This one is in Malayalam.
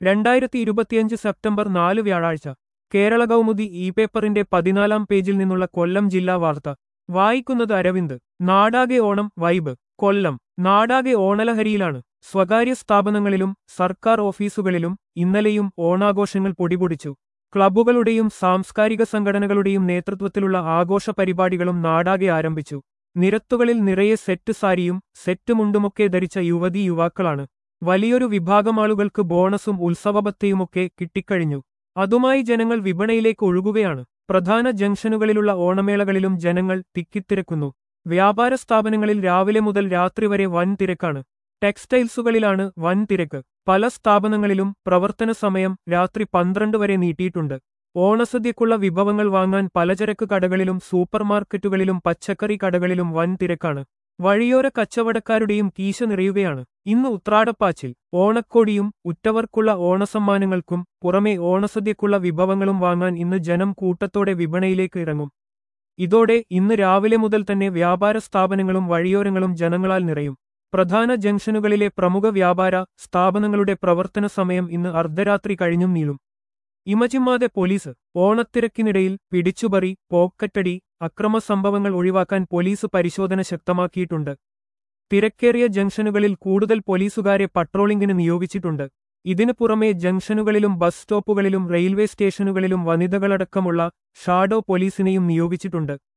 രണ്ടായിരത്തി ഇരുപത്തിയഞ്ച് സെപ്റ്റംബർ നാല് വ്യാഴാഴ്ച കേരള കൗമുദി ഇ പേപ്പറിന്റെ പതിനാലാം പേജിൽ നിന്നുള്ള കൊല്ലം ജില്ലാ വാർത്ത വായിക്കുന്നത് അരവിന്ദ് നാടാകെ ഓണം വൈബ് കൊല്ലം നാടാകെ ഓണലഹരിയിലാണ് സ്വകാര്യ സ്ഥാപനങ്ങളിലും സർക്കാർ ഓഫീസുകളിലും ഇന്നലെയും ഓണാഘോഷങ്ങൾ പൊടിപൊടിച്ചു ക്ലബ്ബുകളുടെയും സാംസ്കാരിക സംഘടനകളുടെയും നേതൃത്വത്തിലുള്ള ആഘോഷ പരിപാടികളും നാടാകെ ആരംഭിച്ചു നിരത്തുകളിൽ നിറയെ സെറ്റ് സാരിയും സെറ്റ് മുണ്ടുമൊക്കെ ധരിച്ച യുവതീ യുവാക്കളാണ് വലിയൊരു വിഭാഗം ആളുകൾക്ക് ബോണസും ഉത്സവബത്തയുമൊക്കെ കിട്ടിക്കഴിഞ്ഞു അതുമായി ജനങ്ങൾ വിപണിയിലേക്ക് ഒഴുകുകയാണ് പ്രധാന ജംഗ്ഷനുകളിലുള്ള ഓണമേളകളിലും ജനങ്ങൾ തിക്കിത്തിരക്കുന്നു വ്യാപാര സ്ഥാപനങ്ങളിൽ രാവിലെ മുതൽ രാത്രി വരെ വൻ തിരക്കാണ് ടെക്സ്റ്റൈൽസുകളിലാണ് വൻ തിരക്ക് പല സ്ഥാപനങ്ങളിലും പ്രവർത്തന സമയം രാത്രി പന്ത്രണ്ട് വരെ നീട്ടിയിട്ടുണ്ട് ഓണസദ്യക്കുള്ള വിഭവങ്ങൾ വാങ്ങാൻ പലചരക്ക് കടകളിലും സൂപ്പർമാർക്കറ്റുകളിലും പച്ചക്കറി കടകളിലും വൻ തിരക്കാണ് വഴിയോര കച്ചവടക്കാരുടെയും കീശ നിറയുകയാണ് ഇന്ന് ഉത്രാടപ്പാച്ചിൽ ഓണക്കോടിയും ഉറ്റവർക്കുള്ള ഓണസമ്മാനങ്ങൾക്കും പുറമെ ഓണസദ്യക്കുള്ള വിഭവങ്ങളും വാങ്ങാൻ ഇന്ന് ജനം കൂട്ടത്തോടെ വിപണിയിലേക്ക് ഇറങ്ങും ഇതോടെ ഇന്ന് രാവിലെ മുതൽ തന്നെ വ്യാപാര സ്ഥാപനങ്ങളും വഴിയോരങ്ങളും ജനങ്ങളാൽ നിറയും പ്രധാന ജംഗ്ഷനുകളിലെ പ്രമുഖ വ്യാപാര സ്ഥാപനങ്ങളുടെ പ്രവർത്തന സമയം ഇന്ന് അർദ്ധരാത്രി കഴിഞ്ഞും നീളും ഇമചിമ്മാതെ പോലീസ് ഓണത്തിരക്കിനിടയിൽ പിടിച്ചുപറി പോക്കറ്റടി അക്രമ സംഭവങ്ങൾ ഒഴിവാക്കാൻ പോലീസ് പരിശോധന ശക്തമാക്കിയിട്ടുണ്ട് തിരക്കേറിയ ജംഗ്ഷനുകളിൽ കൂടുതൽ പോലീസുകാരെ പട്രോളിംഗിന് നിയോഗിച്ചിട്ടുണ്ട് ഇതിനു പുറമെ ജംഗ്ഷനുകളിലും ബസ് സ്റ്റോപ്പുകളിലും റെയിൽവേ സ്റ്റേഷനുകളിലും വനിതകളടക്കമുള്ള ഷാഡോ പോലീസിനെയും നിയോഗിച്ചിട്ടുണ്ട്